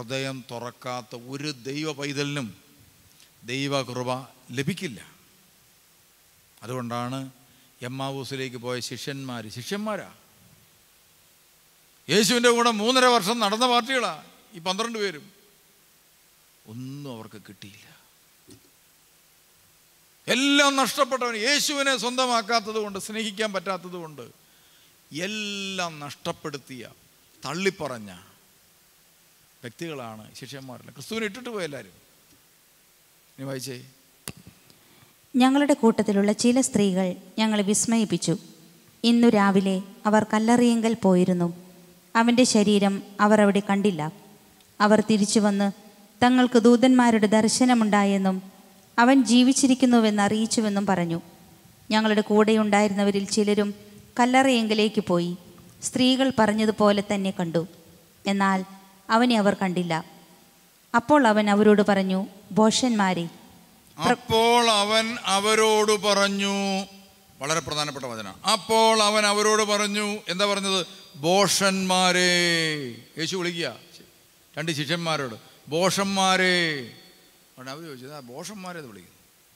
ഹൃദയം തുറക്കാത്ത ഒരു ദൈവ പൈതലിനും ദൈവകൃപ ലഭിക്കില്ല അതുകൊണ്ടാണ് എമ്മാവൂസിലേക്ക് പോയ ശിഷ്യന്മാർ ശിഷ്യന്മാരാ യേശുവിൻ്റെ കൂടെ മൂന്നര വർഷം നടന്ന പാർട്ടികളാ ഈ പന്ത്രണ്ട് പേരും ഒന്നും അവർക്ക് കിട്ടിയില്ല എല്ലാം നഷ്ടപ്പെട്ടവൻ യേശുവിനെ സ്വന്തമാക്കാത്തത് കൊണ്ട് സ്നേഹിക്കാൻ പറ്റാത്തത് കൊണ്ട് എല്ലാം നഷ്ടപ്പെടുത്തിയ തള്ളിപ്പറഞ്ഞ വ്യക്തികളാണ് ശിഷ്യന്മാരെല്ലാം ക്രിസ്തുവിനെ ഇട്ടിട്ട് പോയ എല്ലാവരും ഇനി വായിച്ചേ ഞങ്ങളുടെ കൂട്ടത്തിലുള്ള ചില സ്ത്രീകൾ ഞങ്ങളെ വിസ്മയിപ്പിച്ചു ഇന്നു രാവിലെ അവർ കല്ലറിയെങ്കൽ പോയിരുന്നു അവൻ്റെ ശരീരം അവർ അവിടെ കണ്ടില്ല അവർ തിരിച്ചു വന്ന് തങ്ങൾക്ക് ദൂതന്മാരുടെ ദർശനമുണ്ടായെന്നും അവൻ ജീവിച്ചിരിക്കുന്നുവെന്ന് അറിയിച്ചുവെന്നും പറഞ്ഞു ഞങ്ങളുടെ കൂടെയുണ്ടായിരുന്നവരിൽ ചിലരും കല്ലറയെങ്കിലേക്ക് പോയി സ്ത്രീകൾ പറഞ്ഞതുപോലെ തന്നെ കണ്ടു എന്നാൽ അവനെ അവർ കണ്ടില്ല അപ്പോൾ അവൻ അവരോട് പറഞ്ഞു ഭോഷന്മാരെ അപ്പോൾ അവൻ അവരോട് പറഞ്ഞു വളരെ പ്രധാനപ്പെട്ട വചന അപ്പോൾ അവൻ അവരോട് പറഞ്ഞു എന്താ പറഞ്ഞത് ബോഷന്മാരെ യേശു വിളിക്കുക രണ്ട് ശിഷ്യന്മാരോട് ബോഷന്മാരെ അവർ ചോദിച്ചത് ആ ബോഷന്മാരെ അത് വിളിക്കുന്നു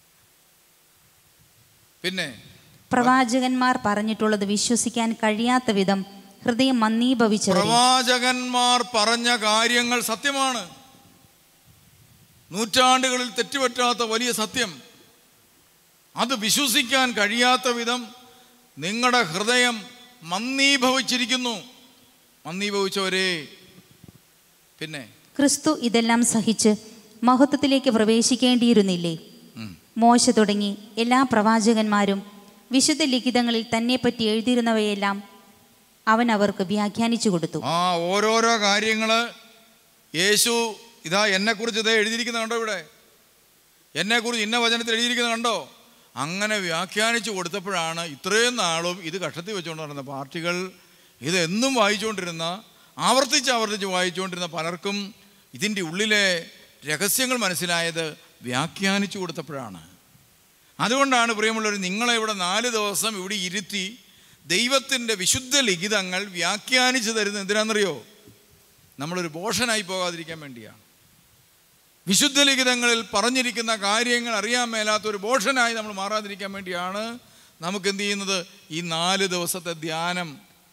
പിന്നെ പ്രവാചകന്മാർ പറഞ്ഞിട്ടുള്ളത് വിശ്വസിക്കാൻ കഴിയാത്ത വിധം ഹൃദയം മന്ദീഭവിച്ചവരെ പ്രവാചകന്മാർ പറഞ്ഞ കാര്യങ്ങൾ സത്യമാണ് നൂറ്റാണ്ടുകളിൽ തെറ്റുപറ്റാത്ത വലിയ സത്യം അത് വിശ്വസിക്കാൻ കഴിയാത്ത വിധം നിങ്ങളുടെ ഹൃദയം മന്ദീഭവിച്ചിരിക്കുന്നു മന്ദീഭവിച്ചവരെ പിന്നെ ക്രിസ്തു ഇതെല്ലാം സഹിച്ച് മഹത്വത്തിലേക്ക് പ്രവേശിക്കേണ്ടിയിരുന്നില്ലേ ഉം. മോശ തുടങ്ങി എല്ലാ പ്രവാചകന്മാരും വിശുദ്ധ ലിഖിതങ്ങളിൽ തന്നെപ്പറ്റി എഴുതിയിരുന്നവയെല്ലാം അവൻ അവർക്ക് വ്യാഖ്യാനിച്ചു കൊടുത്തു ആ ഓരോരോ കാര്യങ്ങൾ യേശു ഇതാ എന്നെക്കുറിച്ച് ഇതേ എഴുതിയിരിക്കുന്നത് കണ്ടോ ഇവിടെ എന്നെക്കുറിച്ച് ഇന്ന വചനത്തിൽ എഴുതിയിരിക്കുന്നത് കണ്ടോ അങ്ങനെ വ്യാഖ്യാനിച്ചു കൊടുത്തപ്പോഴാണ് ഇത്രയും നാളും ഇത് കഷത്തി വെച്ചുകൊണ്ട് നടന്ന പാർട്ടികൾ ഇത് എന്നും വായിച്ചുകൊണ്ടിരുന്ന ആവർത്തിച്ച് ആവർത്തിച്ച് വായിച്ചുകൊണ്ടിരുന്ന പലർക്കും ഇതിൻ്റെ ഉള്ളിലെ രഹസ്യങ്ങൾ മനസ്സിലായത് വ്യാഖ്യാനിച്ചു കൊടുത്തപ്പോഴാണ് അതുകൊണ്ടാണ് പ്രിയമുള്ളവർ നിങ്ങളെ ഇവിടെ നാല് ദിവസം ഇവിടെ ഇരുത്തി ദൈവത്തിൻ്റെ വിശുദ്ധ ലിഖിതങ്ങൾ വ്യാഖ്യാനിച്ചു തരുന്നത് എന്തിനാണെന്നറിയോ നമ്മളൊരു ബോഷനായി പോകാതിരിക്കാൻ വേണ്ടിയാണ് വിശുദ്ധ ലിഖിതങ്ങളിൽ പറഞ്ഞിരിക്കുന്ന കാര്യങ്ങൾ അറിയാൻ മേലാത്ത ഒരു ബോഷനായി നമ്മൾ മാറാതിരിക്കാൻ വേണ്ടിയാണ് നമുക്ക് എന്ത് ചെയ്യുന്നത് ഈ നാല് ദിവസത്തെ ധ്യാനം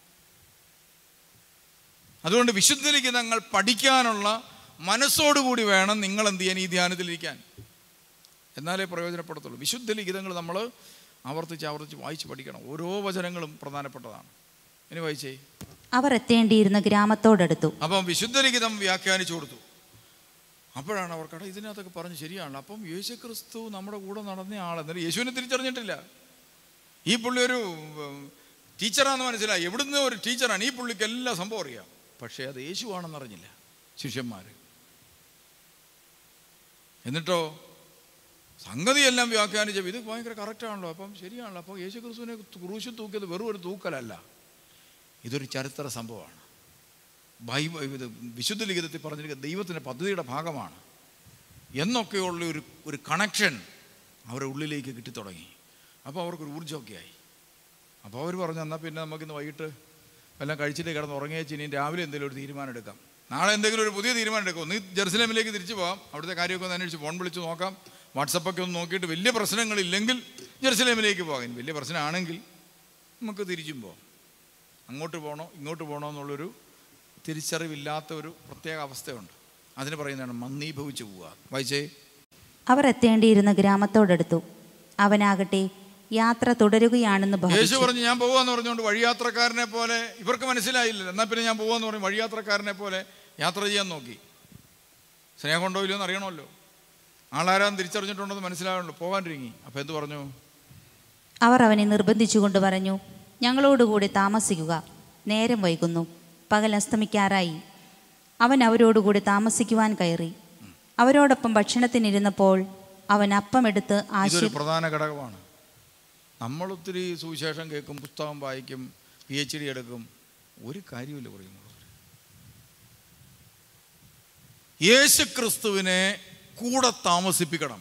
അതുകൊണ്ട് വിശുദ്ധ ലിഖിതങ്ങൾ പഠിക്കാനുള്ള മനസ്സോടുകൂടി വേണം നിങ്ങൾ എന്ത് ചെയ്യാൻ ഈ ധ്യാനത്തിലിരിക്കാൻ എന്നാലേ പ്രയോജനപ്പെടത്തുള്ളൂ വിശുദ്ധ ലിഖിതങ്ങൾ നമ്മൾ ആവർത്തിച്ച് ആവർത്തിച്ച് വായിച്ച് പഠിക്കണം ഓരോ വചനങ്ങളും പ്രധാനപ്പെട്ടതാണ് ഇനി വായിച്ചേ അവർ എത്തേണ്ടിയിരുന്ന ഗ്രാമത്തോടടുത്തു അപ്പം വിശുദ്ധ ലിഖിതം വ്യാഖ്യാനിച്ചു കൊടുത്തു അപ്പോഴാണ് അവർ കട ഇതിനകത്തൊക്കെ പറഞ്ഞു ശരിയാണ് അപ്പം യേശു ക്രിസ്തു നമ്മുടെ കൂടെ നടന്ന ആൾ എന്നിട്ട് യേശുവിനെ തിരിച്ചറിഞ്ഞിട്ടില്ല ഈ പുള്ളി ഒരു ഉം, ടീച്ചറാണെന്ന് മനസ്സിലായി എവിടുന്ന് ഒരു ടീച്ചറാണ് ഈ പുള്ളിക്ക് എല്ലാ സംഭവം അറിയാം പക്ഷേ അത് യേശുവാണെന്ന് അറിഞ്ഞില്ല ശിഷ്യന്മാർ എന്നിട്ടോ സംഗതിയെല്ലാം വ്യാഖ്യാനിച്ചപ്പോൾ ഇത് ഭയങ്കര കറക്റ്റാണല്ലോ അപ്പം ശരിയാണല്ലോ അപ്പോൾ യേശു ക്രിസ്തുവിനെ ക്രൂശിൽ തൂക്കിയത് വെറും ഒരു തൂക്കലല്ല ഇതൊരു ചരിത്ര സംഭവമാണ് ബൈബിൾ ഇത് വിശുദ്ധ ലിഖിതത്തിൽ പറഞ്ഞിരിക്കുന്ന ദൈവത്തിൻ്റെ പദ്ധതിയുടെ ഭാഗമാണ് എന്നൊക്കെയുള്ള ഒരു ഒരു കണക്ഷൻ അവരുടെ ഉള്ളിലേക്ക് കിട്ടിത്തുടങ്ങി അപ്പോൾ അവർക്കൊരു ഊർജ്ജമൊക്കെ ആയി അപ്പോൾ അവർ പറഞ്ഞു എന്നാൽ പിന്നെ നമുക്കിന്ന് വൈകിട്ട് എല്ലാം കഴിച്ചിട്ട് കിടന്ന് ഉറങ്ങിയേച്ച് ഇനി രാവിലെ എന്തെങ്കിലും ഒരു തീരുമാനം എടുക്കാം നാളെ എന്തെങ്കിലും ഒരു പുതിയ തീരുമാനം എടുക്കും ഒന്ന് ജെറുസലേമിലേക്ക് തിരിച്ചു പോകാം അവിടുത്തെ കാര്യമൊക്കെ ഒന്ന് അന്വേഷിച്ച് ഫോൺ വിളിച്ച് നോക്കാം വാട്സപ്പൊക്കെ ഒന്ന് നോക്കിയിട്ട് വലിയ പ്രശ്നങ്ങളില്ലെങ്കിൽ ജെറുസലേമിലേക്ക് പോകാം ഇനി വലിയ പ്രശ്നമാണെങ്കിൽ നമുക്ക് തിരിച്ചും പോകാം അങ്ങോട്ട് പോകണോ ഇങ്ങോട്ട് പോകണോ എന്നുള്ളൊരു തിരിച്ചറിവില്ലാത്ത ഒരു പ്രത്യേക അവസ്ഥയുണ്ട് അതിന് പറയുന്നതാണ് മന്ദീഭവിച്ചു പോവുക വായിച്ചേ അവർ എത്തേണ്ടിയിരുന്ന ഗ്രാമത്തോടടുത്തു അവനാകട്ടെ യാത്ര തുടരുകയാണെന്ന് യേശു ഭാവിച്ചു പറഞ്ഞു ഞാൻ പോവാന്ന് പറഞ്ഞുകൊണ്ട് വഴിയാത്രക്കാരനെ പോലെ ഇവർക്ക് മനസ്സിലായില്ല എന്നാൽ പിന്നെ ഞാൻ പോവാന്ന് പറഞ്ഞു വഴിയാത്രക്കാരനെ പോലെ യാത്ര ചെയ്യാൻ നോക്കി സ്നേഹമുണ്ടോ ഇല്ലയോ എന്ന് അറിയണമല്ലോ ആളാരാന്ന് തിരിച്ചറിഞ്ഞിട്ടുണ്ടെന്ന് മനസ്സിലാകണല്ലോ പോകാണ്ടിരിങ്ങി അപ്പം എന്ത് പറഞ്ഞു അവർ അവനെ നിർബന്ധിച്ചുകൊണ്ട് പറഞ്ഞു ഞങ്ങളോടുകൂടി താമസിക്കുക നേരം വൈകുന്നു പകൽ അസ്തമിക്കാറായി അവൻ അവരോടുകൂടി താമസിക്കുവാൻ കയറി അവരോടൊപ്പം ഭക്ഷണത്തിനിരുന്നപ്പോൾ അവൻ അപ്പമെടുത്ത് ഇതൊരു ആശീർ പ്രധാന ഘടകമാണ് നമ്മൾ ഒത്തിരി സുവിശേഷം കേൾക്കും പുസ്തകം വായിക്കും പി എച്ച് ഡി എടുക്കും ഒരു കാര്യമില്ല പറയുന്നത് യേശു ക്രിസ്തുവിനെ കൂടെ താമസിപ്പിക്കണം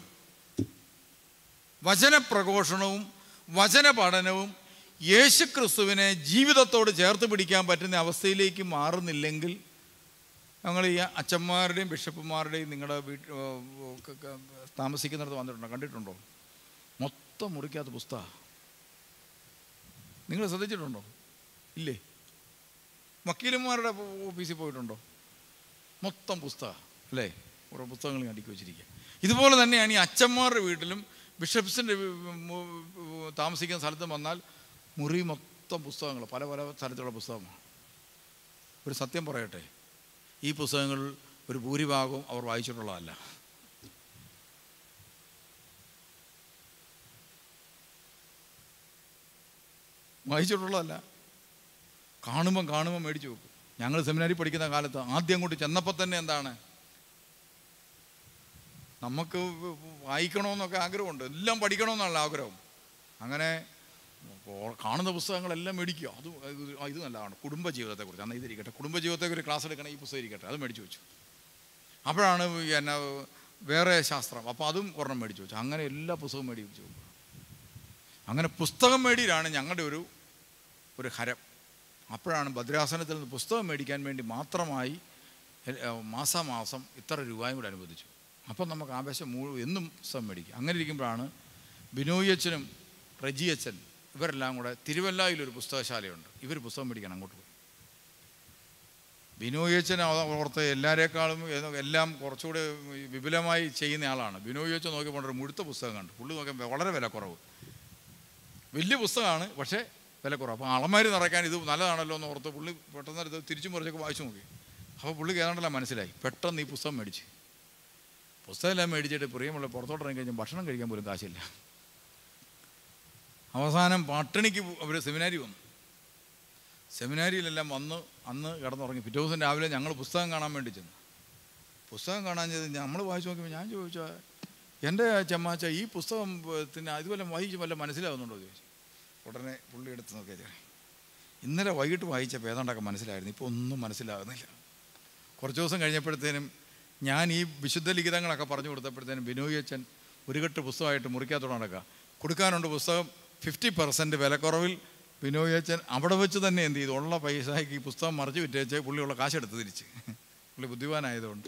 വചനപ്രഘോഷണവും വചന പഠനവും യേശു ക്രിസ്തുവിനെ ജീവിതത്തോട് ചേർത്ത് പിടിക്കാൻ പറ്റുന്ന അവസ്ഥയിലേക്ക് മാറുന്നില്ലെങ്കിൽ ഞങ്ങൾ ഈ അച്ഛന്മാരുടെയും ബിഷപ്പുമാരുടെയും നിങ്ങളുടെ വീട്ട് താമസിക്കുന്നിടത്ത് വന്നിട്ടുണ്ടോ കണ്ടിട്ടുണ്ടോ മൊത്തം മുറിക്കാത്ത പുസ്തക നിങ്ങൾ ശ്രദ്ധിച്ചിട്ടുണ്ടോ ഇല്ലേ വക്കീലന്മാരുടെ ഓഫീസിൽ പോയിട്ടുണ്ടോ മൊത്തം പുസ്തകം അല്ലേ കുറേ പുസ്തകങ്ങൾ അടുക്കി വെച്ചിരിക്കുക ഇതുപോലെ തന്നെയാണ് ഈ അച്ഛന്മാരുടെ വീട്ടിലും ബിഷപ്സിൻ്റെ താമസിക്കുന്ന സ്ഥലത്തും വന്നാൽ മുറി മൊത്തം പുസ്തകങ്ങൾ പല പല തരത്തിലുള്ള പുസ്തകമാണ് ഒരു സത്യം പറയട്ടെ ഈ പുസ്തകങ്ങൾ ഒരു ഭൂരിഭാഗവും അവർ വായിച്ചിട്ടുള്ളതല്ല വായിച്ചിട്ടുള്ളതല്ല കാണുമ്പം കാണുമ്പം മേടിച്ചു വെക്കും ഞങ്ങൾ സെമിനാരി പഠിക്കുന്ന കാലത്ത് ആദ്യം അങ്ങോട്ട് ചെന്നപ്പോൾ തന്നെ എന്താണ് നമുക്ക് വായിക്കണമെന്നൊക്കെ ആഗ്രഹമുണ്ട് എല്ലാം പഠിക്കണമെന്നുള്ള ആഗ്രഹം അങ്ങനെ ഓ- കാണുന്ന പുസ്തകങ്ങളെല്ലാം മേടിക്കുക അത് ഇത് ഇത് നല്ലതാണ് കുടുംബജീവിതത്തെക്കുറിച്ച് എന്നാൽ ഇതിരിക്കട്ടെ കുടുംബജീവിതത്തെ ഒരു ക്ലാസ് എടുക്കണേ ഈ പുസ്തകം ഇരിക്കട്ടെ അത് മേടിച്ചു വെച്ചു അപ്പോഴാണ് എന്നെ വേറെ ശാസ്ത്രം അപ്പോൾ അതും ഒരെണ്ണം മേടിച്ചു വെച്ചു അങ്ങനെ എല്ലാ പുസ്തകവും മേടിച്ചു വെച്ചു അങ്ങനെ പുസ്തകം മേടിയിലാണ് ഞങ്ങളുടെ ഒരു ഒരു ഹരം അപ്പോഴാണ് ഭദ്രാസനത്തിൽ നിന്ന് പുസ്തകം മേടിക്കാൻ വേണ്ടി മാത്രമായി എ- ഏ, മാസാമാസം ഇത്ര രൂപയും കൂടെ അനുവദിച്ചു അപ്പം നമുക്ക് ആവേശം മൂ എന്നും പുസ്തകം മേടിക്കും അങ്ങനെ ഇരിക്കുമ്പോഴാണ് ബിനോയച്ചനും റജിയച്ചൻ ഇവരെല്ലാം കൂടെ തിരുവല്ലായിലൊരു പുസ്തകശാലയുണ്ട് ഇവർ പുസ്തകം മേടിക്കാൻ അങ്ങോട്ട് പോയി ബിനോയച്ചൻ ഓർത്ത് എല്ലാവരേക്കാളും ഏതോ- എല്ലാം കുറച്ചുകൂടി വിപുലമായി ചെയ്യുന്ന ആളാണ് ബിനോയച്ചൻ നോക്കിയപ്പോൾ ഒരു മുഴുത്ത പുസ്തകം കണ്ടു പുള്ളി നോക്കിയപ്പോൾ വളരെ വില കുറവ് വലിയ പുസ്തകമാണ് പക്ഷേ വില കുറവ് അപ്പോൾ അളമാരി നിറയ്ക്കാൻ ഇത് നല്ലതാണല്ലോ എന്ന് ഓർത്ത് പുള്ളി പെട്ടെന്ന് ഇത് തിരിച്ചും മറിച്ചൊക്കെ വായിച്ചു നോക്കി അപ്പോൾ പുള്ളിക്ക് ഏതാണ്ടെല്ലാം മനസ്സിലായി പെട്ടെന്ന് ഈ പുസ്തകം മേടിച്ച് പുസ്തകമെല്ലാം മേടിച്ചിട്ട് പ്രിയമുള്ള പുറത്തോട്ട് ഇറങ്ങി കഴിഞ്ഞാൽ ഭക്ഷണം കഴിക്കാൻ പോലും കാശില്ല അവസാനം പട്ടിണിക്ക് അവർ സെമിനാരി വന്നു സെമിനാരിയിലെല്ലാം വന്ന് അന്ന് കിടന്നുറങ്ങി പിറ്റേ ദിവസം രാവിലെ ഞങ്ങൾ പുസ്തകം കാണാൻ വേണ്ടി ചെന്നു പുസ്തകം കാണാൻ ചെയ്ത് നമ്മൾ വായിച്ചു നോക്കിയപ്പോൾ ഞാൻ ചോദിച്ചാൽ എൻ്റെ ചമ്മാച്ച ഈ പുസ്തകം പിന്നെ ഇതുപോലെ വായിച്ച് വല്ല മനസ്സിലാവുന്നുണ്ടോ എന്ന് ചോദിച്ചു ഉടനെ പുള്ളി എടുത്ത് നോക്കിയാൽ ഇന്നലെ വൈകിട്ട് വായിച്ചപ്പോൾ ഏതാണ്ടൊക്കെ മനസ്സിലായിരുന്നു ഇപ്പോൾ ഒന്നും മനസ്സിലാകുന്നില്ല കുറച്ച് ദിവസം കഴിഞ്ഞപ്പോഴത്തേനും ഞാൻ ഈ വിശുദ്ധ ലിഖിതങ്ങളൊക്കെ പറഞ്ഞു കൊടുത്തപ്പോഴത്തേനും ബിനോയ് അച്ഛൻ ഒരു കെട്ട് പുസ്തകമായിട്ട് മുറിക്കാത്തോടെ നടക്കുക കൊടുക്കാനുണ്ട് പുസ്തകം ഫിഫ്റ്റി പെർസെൻറ്റ് വിലക്കുറവിൽ ബിനോയ് അച്ഛൻ അവിടെ വെച്ച് തന്നെ എന്ത് ചെയ്തു ഉള്ള പൈസയ്ക്ക് ഈ പുസ്തകം മറിച്ച് വിറ്റേച്ച് പുള്ളിയുള്ള കാശെടുത്ത് തിരിച്ച് പുള്ളി ബുദ്ധിമാനായതുകൊണ്ട്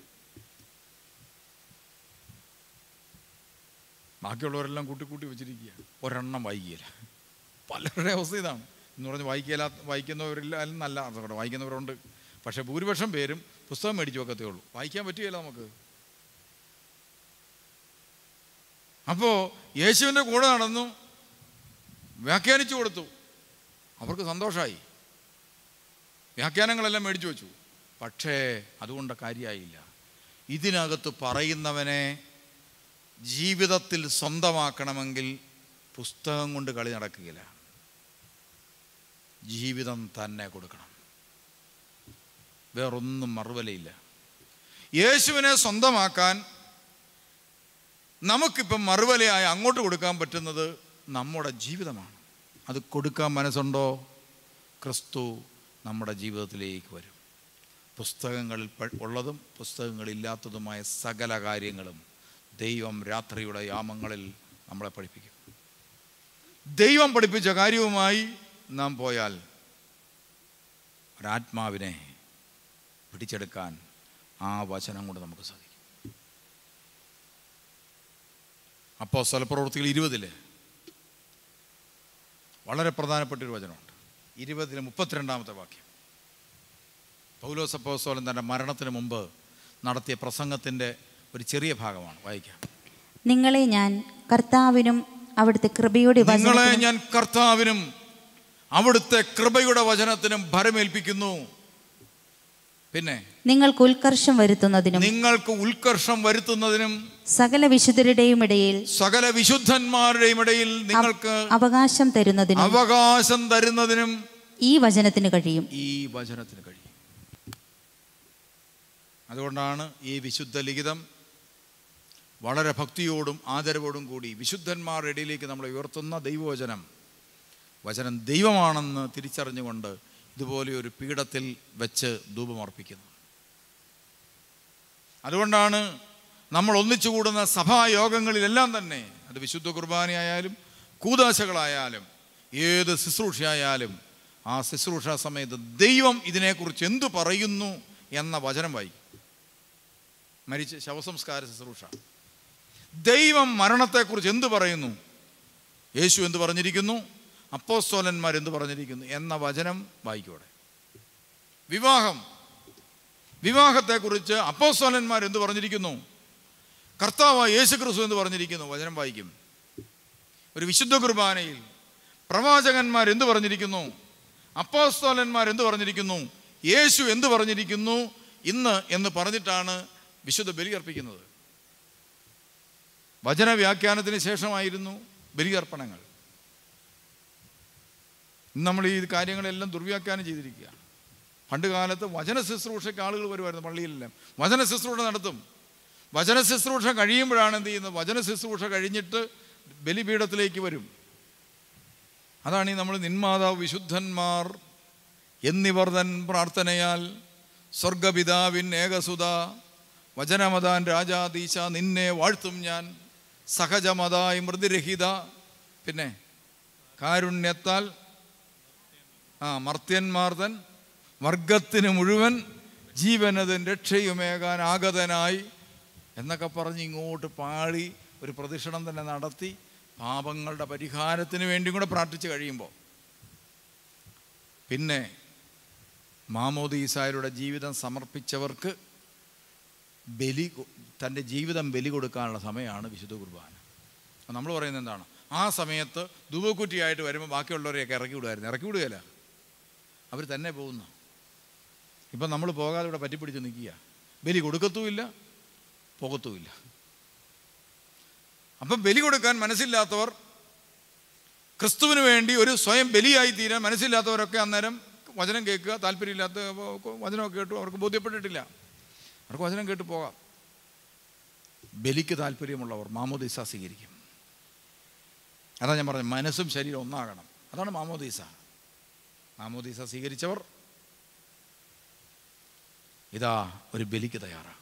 ബാക്കിയുള്ളവരെല്ലാം കൂട്ടി കൂട്ടി വെച്ചിരിക്കുക ഒരെണ്ണം വായിക്കുകയില്ല പലരുടെ അവസ്ഥ ഇതാണ് എന്ന് പറഞ്ഞ് വായിക്കില്ല വായിക്കുന്നവരില്ല നല്ല അർത്ഥം വായിക്കുന്നവരുണ്ട് പക്ഷേ ഭൂരിപക്ഷം പേരും പുസ്തകം മേടിച്ച് വെക്കത്തേ ഉള്ളൂ വായിക്കാൻ പറ്റുകയില്ല നമുക്ക് അപ്പോൾ യേശുവിൻ്റെ കൂടെ നടന്നു വ്യാഖ്യാനിച്ചു കൊടുത്തു അവർക്ക് സന്തോഷമായി വ്യാഖ്യാനങ്ങളെല്ലാം മേടിച്ചു വെച്ചു പക്ഷേ അതുകൊണ്ട് കാര്യമായില്ല ഇതിനകത്ത് പറയുന്നവനെ ജീവിതത്തിൽ സ്വന്തമാക്കണമെങ്കിൽ പുസ്തകം കൊണ്ട് കളി നടക്കുകയില്ല ജീവിതം തന്നെ കൊടുക്കണം വേറൊന്നും മറുവലയില്ല യേശുവിനെ സ്വന്തമാക്കാൻ നമുക്കിപ്പം മറുവലയായി അങ്ങോട്ട് കൊടുക്കാൻ പറ്റുന്നത് നമ്മുടെ ജീവിതമാണ് അത് കൊടുക്കാൻ മനസ്സുണ്ടോ ക്രിസ്തു നമ്മുടെ ജീവിതത്തിലേക്ക് വരും പുസ്തകങ്ങളിൽ പ- ഉള്ളതും പുസ്തകങ്ങളില്ലാത്തതുമായ സകല കാര്യങ്ങളും ദൈവം രാത്രിയുടെ യാമങ്ങളിൽ നമ്മളെ പഠിപ്പിക്കും ദൈവം പഠിപ്പിച്ച കാര്യവുമായി നാം പോയാൽ ഒരാത്മാവിനെ പിടിച്ചെടുക്കാൻ ആ വചനം കൊണ്ട് നമുക്ക് സാധിക്കും അപ്പോൾ സ്ഥലപ്രവൃത്തികൾ ഇരുപതില് വളരെ പ്രധാനപ്പെട്ടൊരു വചനമുണ്ട് ഇരുപതിന് മുപ്പത്തിരണ്ടാമത്തെ വാക്യം പൗലോസ് അപ്പോസ്തലൻ തൻ്റെ മരണത്തിന് മുമ്പ് നടത്തിയ പ്രസംഗത്തിൻ്റെ ഒരു ചെറിയ ഭാഗമാണ് വായിക്കാം നിങ്ങളെ ഞാൻ കർത്താവിനും അവിടുത്തെ കൃപയുടെ നിങ്ങളെ വചനത്തിനും ഞാൻ കർത്താവിനും അവിടുത്തെ കൃപയുടെ വചനത്തിനും ഭരമേൽപ്പിക്കുന്നു പിന്നെ നിങ്ങൾക്ക് ഉത്കർഷം വരുത്തുന്നതിനും നിങ്ങൾക്ക് ഉത്കർഷം വരുത്തുന്നതിനും സകല വിശുദ്ധരുടെയും ഇടയിൽ സകല വിശുദ്ധന്മാരുടെയും ഇടയിൽ നിങ്ങൾക്ക് അവകാശം തരുന്നതിനും അവകാശം തരുന്നതിനും ഈ വചനത്തിന് കഴിയും ഈ വചനത്തിന് കഴിയും അതുകൊണ്ടാണ് ഈ വിശുദ്ധ ലിഖിതം വളരെ ഭക്തിയോടും ആദരവോടും കൂടി വിശുദ്ധന്മാരുടെ ഇടയിലേക്ക് നമ്മളെ ഉയർത്തുന്ന ദൈവവചനം വചനം ദൈവമാണെന്ന് തിരിച്ചറിഞ്ഞുകൊണ്ട് ഇതുപോലെ ഒരു പീഠത്തിൽ വെച്ച് ധൂപമർപ്പിക്കുന്നു അതുകൊണ്ടാണ് നമ്മൾ ഒന്നിച്ചു കൂടുന്ന സഭായോഗങ്ങളിലെല്ലാം തന്നെ അത് വിശുദ്ധ കുർബാനയായാലും കൂതാശകളായാലും ഏത് ശുശ്രൂഷയായാലും ആ ശുശ്രൂഷ സമയത്ത് ദൈവം ഇതിനെക്കുറിച്ച് എന്തു പറയുന്നു എന്ന വചനം വായിക്കും മരിച്ച ശവസംസ്കാര ശുശ്രൂഷ ദൈവം മരണത്തെക്കുറിച്ച് എന്ത് പറയുന്നു യേശു എന്ത് പറഞ്ഞിരിക്കുന്നു അപ്പോസ്തോലന്മാർ എന്ത് പറഞ്ഞിരിക്കുന്നു എന്ന വചനം വായിക്കൂടെ വിവാഹം വിവാഹത്തെക്കുറിച്ച് അപ്പോസ്തോലന്മാർ എന്ത് പറഞ്ഞിരിക്കുന്നു കർത്താവ് യേശു ക്രിസ്തു എന്ന് പറഞ്ഞിരിക്കുന്നു വചനം വായിക്കും ഒരു വിശുദ്ധ കുർബാനയിൽ പ്രവാചകന്മാർ എന്ത് പറഞ്ഞിരിക്കുന്നു അപ്പോസ്തോലന്മാർ എന്ത് പറഞ്ഞിരിക്കുന്നു യേശു എന്ത് പറഞ്ഞിരിക്കുന്നു ഇന്ന് എന്ന് പറഞ്ഞിട്ടാണ് വിശുദ്ധ ബലി അർപ്പിക്കുന്നത് വചന വ്യാഖ്യാനത്തിന് ശേഷമായിരുന്നു ബലിയർപ്പണങ്ങൾ ഇന്ന് നമ്മൾ ഈ കാര്യങ്ങളെല്ലാം ദുർവ്യാഖ്യാനം ചെയ്തിരിക്കുകയാണ് പണ്ട് കാലത്ത് വചന ശുശ്രൂഷയ്ക്ക് ആളുകൾ വരുമായിരുന്നു പള്ളിയിലെല്ലാം വചന ശുശ്രൂഷ നടത്തും വചന ശുശ്രൂഷ കഴിയുമ്പോഴാണ് എന്ത് ചെയ്യുന്നത് വചന ശുശ്രൂഷ കഴിഞ്ഞിട്ട് ബലിപീഠത്തിലേക്ക് വരും അതാണ് ഈ നമ്മൾ നിന്മാതാവ് വിശുദ്ധന്മാർ എന്നിവർ തൻ പ്രാർത്ഥനയാൽ സ്വർഗപിതാവിൻ ഏകസുത വചനമതാൻ രാജാദീശ നിന്നെ വാഴ്ത്തും ഞാൻ സഹജമതായി മൃദുരഹിത പിന്നെ കാരുണ്യത്താൽ ആ മർത്യന്മാർ തൻ വർഗത്തിന് മുഴുവൻ ജീവനതും രക്ഷയുമേകാൻ ആഗതനായി എന്നൊക്കെ പറഞ്ഞ് ഇങ്ങോട്ട് പാളി ഒരു പ്രദക്ഷിണം തന്നെ നടത്തി പാപങ്ങളുടെ പരിഹാരത്തിന് വേണ്ടിയും കൂടെ പ്രാർത്ഥിച്ച് കഴിയുമ്പോൾ പിന്നെ മാമോദീസായരുടെ ജീവിതം സമർപ്പിച്ചവർക്ക് ബലി കൊ- തൻ്റെ ജീവിതം ബലി കൊടുക്കാനുള്ള സമയമാണ് വിശുദ്ധ കുർബാന അപ്പോൾ നമ്മൾ പറയുന്നത് എന്താണ് ആ സമയത്ത് ധൂപക്കുറ്റിയായിട്ട് വരുമ്പോൾ ബാക്കിയുള്ളവരെയൊക്കെ ഇറക്കി വിടുമായിരുന്നു ഇറക്കി വിടുകയില്ല അവർ തന്നെ പോകുന്നു ഇപ്പം നമ്മൾ പോകാതെ ഇവിടെ പറ്റിപ്പിടിച്ച് നിൽക്കുക ബലി കൊടുക്കത്തുമില്ല പോകത്തുമില്ല അപ്പം ബലി കൊടുക്കാൻ മനസ്സില്ലാത്തവർ ക്രിസ്തുവിന് വേണ്ടി ഒരു സ്വയം ബലിയായി തീരാൻ മനസ്സില്ലാത്തവരൊക്കെ അന്നേരം വചനം കേൾക്കുക താല്പര്യമില്ലാത്ത വചനമൊക്കെ കേട്ടു അവർക്ക് ബോധ്യപ്പെട്ടിട്ടില്ല അവർക്ക് വചനം കേട്ട് പോകാം ബലിക്ക് താല്പര്യമുള്ളവർ മാമോദീസ സ്വീകരിക്കും അതാ ഞാൻ പറഞ്ഞത് മനസ്സും ശരീരം ഒന്നാകണം അതാണ് മാമോദീസ മാമോദീസ സ്വീകരിച്ചവർ ഇതാ ഒരു ബലിക്ക് തയ്യാറാണ്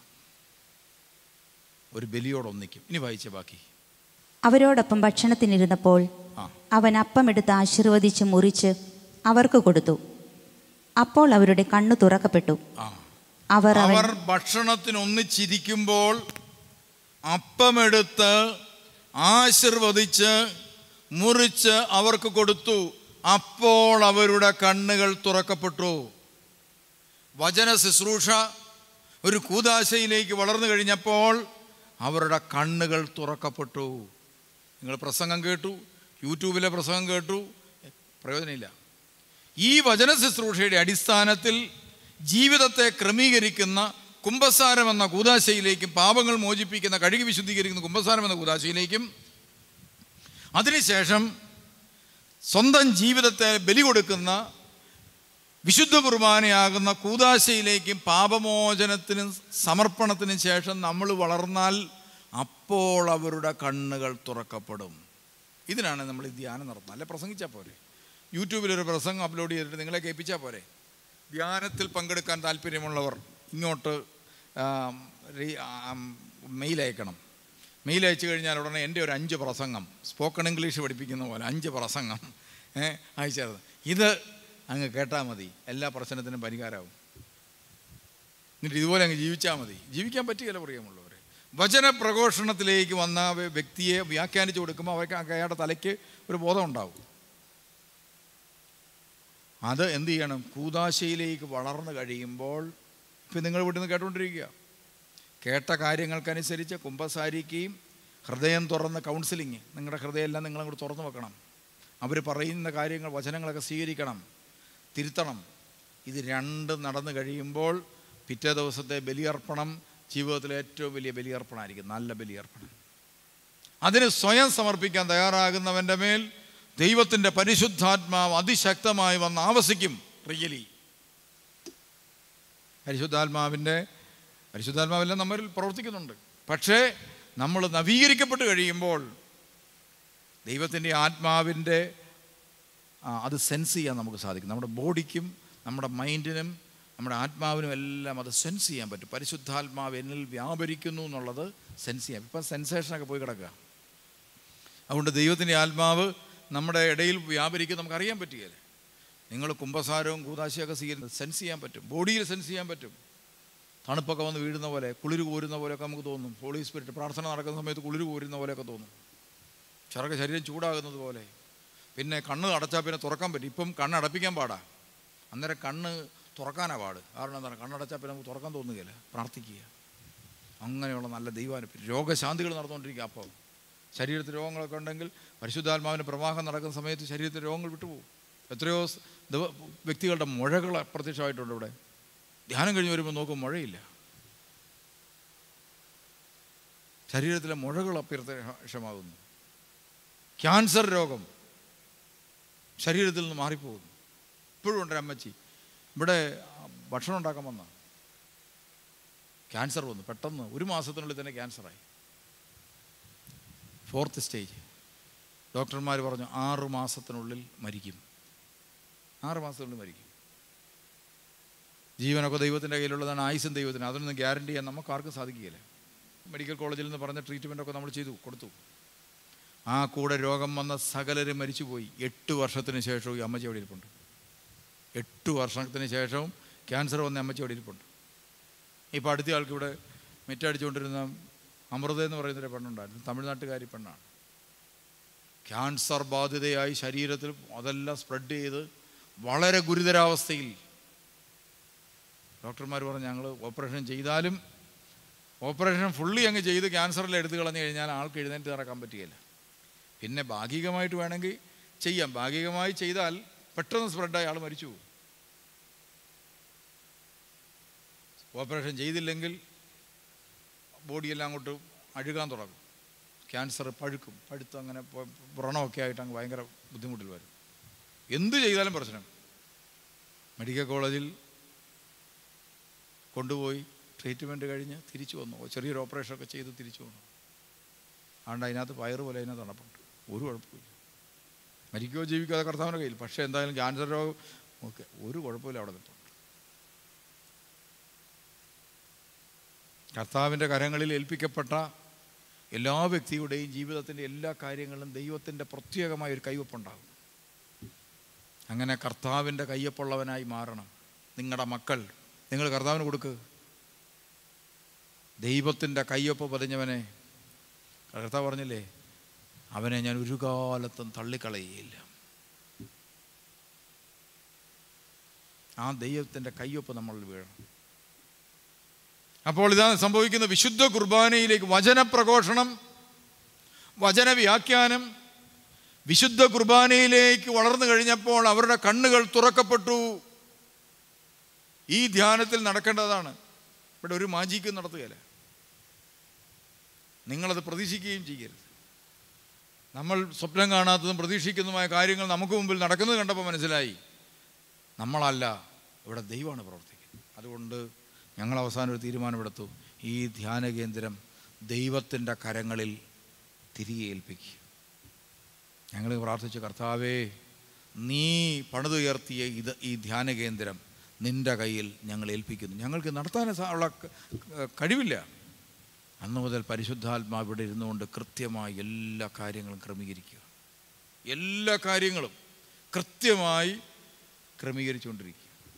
ഒരു ബലിയോടൊന്നിക്കും ഇനി വായിച്ച ബാക്കി അവരോടൊപ്പം ഭക്ഷണത്തിനിരുന്നപ്പോൾ ആ അവൻ അപ്പമെടുത്ത് ആശീർവദിച്ച് മുറിച്ച് അവർക്ക് കൊടുത്തു അപ്പോൾ അവരുടെ കണ്ണു തുറക്കപ്പെട്ടു ആ അവർ അവൻ അവർ ഭക്ഷണത്തിന് ഒന്നിച്ചിരിക്കുമ്പോൾ അപ്പമെടുത്ത് ആശീർവദിച്ച് മുറിച്ച് അവർക്ക് കൊടുത്തു അപ്പോൾ അവരുടെ കണ്ണുകൾ തുറക്കപ്പെട്ടു വചന ശുശ്രൂഷ ഒരു കൂതാശയിലേക്ക് വളർന്നു കഴിഞ്ഞപ്പോൾ അവരുടെ കണ്ണുകൾ തുറക്കപ്പെട്ടു നിങ്ങൾ പ്രസംഗം കേട്ടു യൂട്യൂബിലെ പ്രസംഗം കേട്ടു പ്രയോജനമില്ല ഈ വചന ശുശ്രൂഷയുടെ അടിസ്ഥാനത്തിൽ ജീവിതത്തെ ക്രമീകരിക്കുന്ന കുംഭസാരം എന്ന കൂതാശയിലേക്കും പാപങ്ങൾ മോചിപ്പിക്കുന്ന കഴുകി വിശുദ്ധീകരിക്കുന്ന കുംഭസാരം എന്ന കൂതാശയിലേക്കും അതിനുശേഷം സ്വന്തം ജീവിതത്തെ ബലി കൊടുക്കുന്ന വിശുദ്ധ കുർബാനയാകുന്ന കൂതാശയിലേക്കും പാപമോചനത്തിനും സമർപ്പണത്തിനും ശേഷം നമ്മൾ വളർന്നാൽ അപ്പോൾ അവരുടെ കണ്ണുകൾ തുറക്കപ്പെടും ഇതിനാണ് നമ്മൾ ഈ ധ്യാനം നടത്തുന്നത് അല്ലെ പ്രസംഗിച്ചാൽ പോരെ യൂട്യൂബിലൊരു പ്രസംഗം അപ്ലോഡ് ചെയ്തിട്ട് നിങ്ങളെ കേൾപ്പിച്ചാൽ പോരെ ധ്യാനത്തിൽ പങ്കെടുക്കാൻ താല്പര്യമുള്ളവർ ഇങ്ങോട്ട് ആം, രി- ആം, മെയിൽ അയക്കണം മെയിൽ അയച്ചു കഴിഞ്ഞാൽ ഉടനെ എൻ്റെ ഒരു അഞ്ച് പ്രസംഗം സ്പോക്കൺ ഇംഗ്ലീഷ് പഠിപ്പിക്കുന്ന പോലെ അഞ്ച് പ്രസംഗം ഏ അയച്ചത് ഇത് അങ്ങ് കേട്ടാൽ മതി എല്ലാ പ്രശ്നത്തിനും പരിഹാരമാവും എന്നിട്ട് ഇതുപോലെ അങ്ങ് ജീവിച്ചാൽ മതി ജീവിക്കാൻ പറ്റുകയില്ല പ്രിയമുള്ളവർ വചന പ്രഘോഷണത്തിലേക്ക് വന്ന ആ വ്യക്തിയെ വ്യാഖ്യാനിച്ചു കൊടുക്കുമ്പോൾ അവർക്ക് അയാളുടെ തലയ്ക്ക് ഒരു ബോധം ഉണ്ടാവും അത് എന്ത് ചെയ്യണം കൂതാശയിലേക്ക് വളർന്നു കഴിയുമ്പോൾ ഇപ്പം നിങ്ങൾ വീട്ടിൽ നിന്ന് കേട്ടുകൊണ്ടിരിക്കുക കേട്ട കാര്യങ്ങൾക്കനുസരിച്ച് കുംഭസാരിക്കുകയും ഹൃദയം തുറന്ന് കൗൺസിലിങ് നിങ്ങളുടെ ഹൃദയമെല്ലാം നിങ്ങളങ്ങോട്ട് തുറന്നു വെക്കണം അവർ പറയുന്ന കാര്യങ്ങൾ വചനങ്ങളൊക്കെ സ്വീകരിക്കണം തിരുത്തണം ഇത് രണ്ടും നടന്നു കഴിയുമ്പോൾ പിറ്റേ ദിവസത്തെ ബലിയർപ്പണം ജീവിതത്തിലെ ഏറ്റവും വലിയ ബലിയർപ്പണമായിരിക്കും നല്ല ബലിയർപ്പണം അതിന് സ്വയം സമർപ്പിക്കാൻ തയ്യാറാകുന്നവൻ്റെ മേൽ ദൈവത്തിൻ്റെ പരിശുദ്ധാത്മാവ് അതിശക്തമായി വന്ന് ആവസിക്കും റിയലി പരിശുദ്ധാത്മാവിൻ്റെ പരിശുദ്ധാത്മാവെല്ലാം നമ്മളിൽ പ്രവർത്തിക്കുന്നുണ്ട് പക്ഷേ നമ്മൾ നവീകരിക്കപ്പെട്ട് കഴിയുമ്പോൾ ദൈവത്തിൻ്റെ ആത്മാവിൻ്റെ ആ, അത് സെൻസ് ചെയ്യാൻ നമുക്ക് സാധിക്കും നമ്മുടെ ബോഡിക്കും നമ്മുടെ മൈൻഡിനും നമ്മുടെ ആത്മാവിനും എല്ലാം അത് സെൻസ് ചെയ്യാൻ പറ്റും പരിശുദ്ധാത്മാവ് എന്നിൽ വ്യാപരിക്കുന്നു എന്നുള്ളത് സെൻസ് ചെയ്യാം ഇപ്പം സെൻസേഷനൊക്കെ പോയി കിടക്കുക അതുകൊണ്ട് ദൈവത്തിൻ്റെ ആത്മാവ് നമ്മുടെ ഇടയിൽ വ്യാപരിക്കും നമുക്കറിയാൻ പറ്റുകയില്ല നിങ്ങൾ കുംഭസാരവും കൂതാശയൊക്കെ സ്വീകരിക്കുന്നത് സെൻസ് ചെയ്യാൻ പറ്റും ബോഡിയിൽ സെൻസ് ചെയ്യാൻ പറ്റും തണുപ്പൊക്കെ വന്ന് വീഴുന്ന പോലെ കുളിര് കോരുന്ന പോലെയൊക്കെ നമുക്ക് തോന്നും ഹോളി സ്പിരിറ്റ് പ്രാർത്ഥന നടക്കുന്ന സമയത്ത് കുളിര് കോരുന്ന പോലെയൊക്കെ തോന്നും ചിറക് ശരീരം ചൂടാകുന്നത് പോലെ പിന്നെ കണ്ണ് അടച്ചാൽ പിന്നെ തുറക്കാൻ പറ്റും ഇപ്പം കണ്ണ് അടപ്പിക്കാൻ പാടാ അന്നേരം കണ്ണ് തുറക്കാനാ പാട് കാരണം എന്താണ് കണ്ണടച്ചാൽ പിന്നെ നമുക്ക് തുറക്കാൻ തോന്നുകയില്ല പ്രാർത്ഥിക്കുക അങ്ങനെയുള്ള നല്ല ദൈവാനുഭവം രോഗശാന്തികൾ നടന്നുകൊണ്ടിരിക്കുക അപ്പോൾ ശരീരത്തിൽ രോഗങ്ങളൊക്കെ ഉണ്ടെങ്കിൽ പരിശുദ്ധാത്മാവിന് പ്രവാഹം നടക്കുന്ന സമയത്ത് ശരീരത്തിൽ രോഗങ്ങൾ വിട്ടുപോകും എത്രയോ സ് ദിവ വ്യക്തികളുടെ മുഴകൾ അപ്രത്യക്ഷമായിട്ടുണ്ട് ഇവിടെ ധ്യാനം കഴിഞ്ഞ് വരുമ്പോൾ നോക്കും മുഴയില്ല ശരീരത്തിലെ മുഴകൾ അപ്രത്യക്ഷമാകുന്നു ക്യാൻസർ രോഗം ശരീരത്തിൽ നിന്ന് മാറിപ്പോകുന്നു ഇപ്പോഴും ഉണ്ട് ഒരു അമ്മച്ചി ഇവിടെ ഭക്ഷണം ഉണ്ടാക്കാൻ വന്ന ക്യാൻസർ വന്നു പെട്ടെന്ന് ഒരു മാസത്തിനുള്ളിൽ തന്നെ ക്യാൻസറായി ഫോർത്ത് സ്റ്റേജ് ഡോക്ടർമാർ പറഞ്ഞു ആറ് മാസത്തിനുള്ളിൽ മരിക്കും ആറ് മാസത്തിനുള്ളിൽ മരിക്കും ജീവനൊക്കെ ദൈവത്തിൻ്റെ കയ്യിലുള്ളതാണ് ആയുസും ദൈവത്തിന് അതൊന്നും ഗ്യാരണ്ടി ചെയ്യാൻ നമുക്ക് ആർക്കും സാധിക്കുകയില്ല മെഡിക്കൽ കോളേജിൽ നിന്ന് പറഞ്ഞ ട്രീറ്റ്മെൻറ്റൊക്കെ നമ്മൾ ചെയ്തു കൊടുത്തു ആ കൂടെ രോഗം വന്ന സകലരും മരിച്ചുപോയി എട്ട് വർഷത്തിന് ശേഷവും ഈ അമ്മച്ചി അവിടെ ഇരിപ്പുണ്ട് എട്ട് വർഷത്തിന് ശേഷവും ക്യാൻസർ വന്ന അമ്മച്ചി അവിടെ ഇരിപ്പുണ്ട് ഇപ്പോൾ അടുത്ത ആൾക്ക് ഇവിടെ മെറ്റടിച്ചുകൊണ്ടിരുന്ന അമൃത എന്ന് പറയുന്നൊരു പെണ്ണുണ്ടായിരുന്നു തമിഴ്നാട്ടുകാരി പെണ്ണാണ് ക്യാൻസർ ബാധിതയായി ശരീരത്തിൽ അതെല്ലാം സ്പ്രെഡ് ചെയ്ത് വളരെ ഗുരുതരാവസ്ഥയിൽ ഡോക്ടർമാർ പറഞ്ഞു ഞങ്ങൾ ഓപ്പറേഷൻ ചെയ്താലും ഓപ്പറേഷൻ ഫുള്ളി അങ്ങ് ചെയ്ത് ക്യാൻസറിൽ എടുത്തു കളഞ്ഞു കഴിഞ്ഞാൽ ആൾക്ക് എഴുന്നേറ്റ് നടക്കാൻ പറ്റുകയില്ല പിന്നെ ഭാഗികമായിട്ട് വേണമെങ്കിൽ ചെയ്യാം ഭാഗികമായി ചെയ്താൽ പെട്ടെന്ന് സ്പ്രെഡായി ആൾ മരിച്ചു പോകും ഓപ്പറേഷൻ ചെയ്തില്ലെങ്കിൽ ബോഡിയെല്ലാം അങ്ങോട്ട് അഴുകാൻ തുടങ്ങും ക്യാൻസർ പഴുക്കും പഴുത്ത് അങ്ങനെ പ- വ്രണമൊക്കെ ആയിട്ട് അങ്ങ് ഭയങ്കര ബുദ്ധിമുട്ടിൽ വരും എന്ത് ചെയ്താലും പ്രശ്നം മെഡിക്കൽ കോളേജിൽ കൊണ്ടുപോയി ട്രീറ്റ്മെൻറ്റ് കഴിഞ്ഞ് തിരിച്ചു വന്നു ചെറിയൊരു ഓപ്പറേഷനൊക്കെ ചെയ്ത് തിരിച്ചു വന്നു അതുകൊണ്ട് അതിനകത്ത് പയറ് പോലെ അതിനകത്ത് നടപ്പുണ്ട് ഒരു കുഴപ്പമില്ല മരിക്കുകയോ ജീവിക്കാതെ കർത്താവിൻ്റെ കയ്യിൽ പക്ഷേ എന്തായാലും ക്യാൻസർ രോഗം ഒക്കെ ഒരു കുഴപ്പമില്ല അവിടെ നിൽപ്പുണ്ട് കർത്താവിൻ്റെ കരങ്ങളിൽ ഏൽപ്പിക്കപ്പെട്ട എല്ലാ വ്യക്തിയുടെയും ജീവിതത്തിൻ്റെ എല്ലാ കാര്യങ്ങളും ദൈവത്തിൻ്റെ പ്രത്യേകമായ ഒരു കൈവപ്പുണ്ടാകും അങ്ങനെ കർത്താവിൻ്റെ കയ്യൊപ്പുള്ളവനായി മാറണം നിങ്ങളുടെ മക്കൾ നിങ്ങൾ കർത്താവിന് കൊടുക്കുക ദൈവത്തിൻ്റെ കയ്യൊപ്പ് പതിഞ്ഞവനെ കർത്താവ് പറഞ്ഞില്ലേ അവനെ ഞാൻ ഒരു കാലത്തും തള്ളിക്കളയുകയില്ല ആ ദൈവത്തിൻ്റെ കയ്യൊപ്പ് നമ്മളിൽ വീഴണം അപ്പോൾ ഇതാണ് സംഭവിക്കുന്ന വിശുദ്ധ കുർബാനയിലേക്ക് വചനപ്രഘോഷണം വചനവ്യാഖ്യാനം വിശുദ്ധ കുർബാനയിലേക്ക് വളർന്നു കഴിഞ്ഞപ്പോൾ അവരുടെ കണ്ണുകൾ തുറക്കപ്പെട്ടു ഈ ധ്യാനത്തിൽ നടക്കേണ്ടതാണ് ഇവിടെ ഒരു മാജിക്കും നടത്തുകയില്ല നിങ്ങളത് പ്രതീക്ഷിക്കുകയും ചെയ്യരുത് നമ്മൾ സ്വപ്നം കാണാത്തതും പ്രതീക്ഷിക്കുന്നതുമായ കാര്യങ്ങൾ നമുക്ക് മുമ്പിൽ നടക്കുന്നത് കണ്ടപ്പോൾ മനസ്സിലായി നമ്മളല്ല ഇവിടെ ദൈവമാണ് പ്രവർത്തിക്കുന്നത് അതുകൊണ്ട് ഞങ്ങൾ അവസാനം ഒരു തീരുമാനമെടുത്തു ഈ ധ്യാന കേന്ദ്രം ദൈവത്തിൻ്റെ കരങ്ങളിൽ തിരികെ ഏൽപ്പിക്കുക ഞങ്ങൾ പ്രാർത്ഥിച്ചു കർത്താവേ നീ പണിതുയർത്തിയ ഇത് ഈ ധ്യാന കേന്ദ്രം നിൻ്റെ കയ്യിൽ ഞങ്ങൾ ഏൽപ്പിക്കുന്നു ഞങ്ങൾക്ക് നടത്താൻ സ- ഉള്ള ക- കഴിവില്ല അന്ന് മുതൽ പരിശുദ്ധാത്മാവ് ഇവിടെ ഇരുന്നുകൊണ്ട് കൃത്യമായി എല്ലാ കാര്യങ്ങളും ക്രമീകരിക്കുക എല്ലാ കാര്യങ്ങളും കൃത്യമായി ക്രമീകരിച്ചുകൊണ്ടിരിക്കുക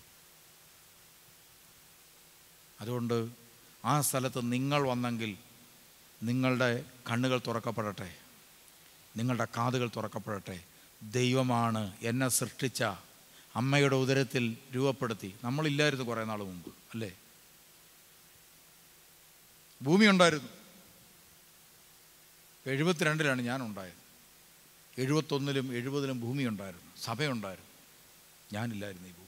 അതുകൊണ്ട് ആ സ്ഥലത്ത് നിങ്ങൾ വന്നെങ്കിൽ നിങ്ങളുടെ കണ്ണുകൾ തുറക്കപ്പെടട്ടെ നിങ്ങളുടെ കാതുകൾ തുറക്കപ്പെടട്ടെ ദൈവമാണ് എന്നെ സൃഷ്ടിച്ച അമ്മയുടെ ഉദരത്തിൽ രൂപപ്പെടുത്തി നമ്മളില്ലായിരുന്നു കുറേ നാൾ മുമ്പ് അല്ലേ ഭൂമി ഉണ്ടായിരുന്നു എഴുപത്തിരണ്ടിലാണ് ഞാൻ ഉണ്ടായത് എഴുപത്തൊന്നിലും എഴുപതിലും ഭൂമി ഉണ്ടായിരുന്നു സഭയുണ്ടായിരുന്നു ഞാനില്ലായിരുന്നു ഈ ഭൂമി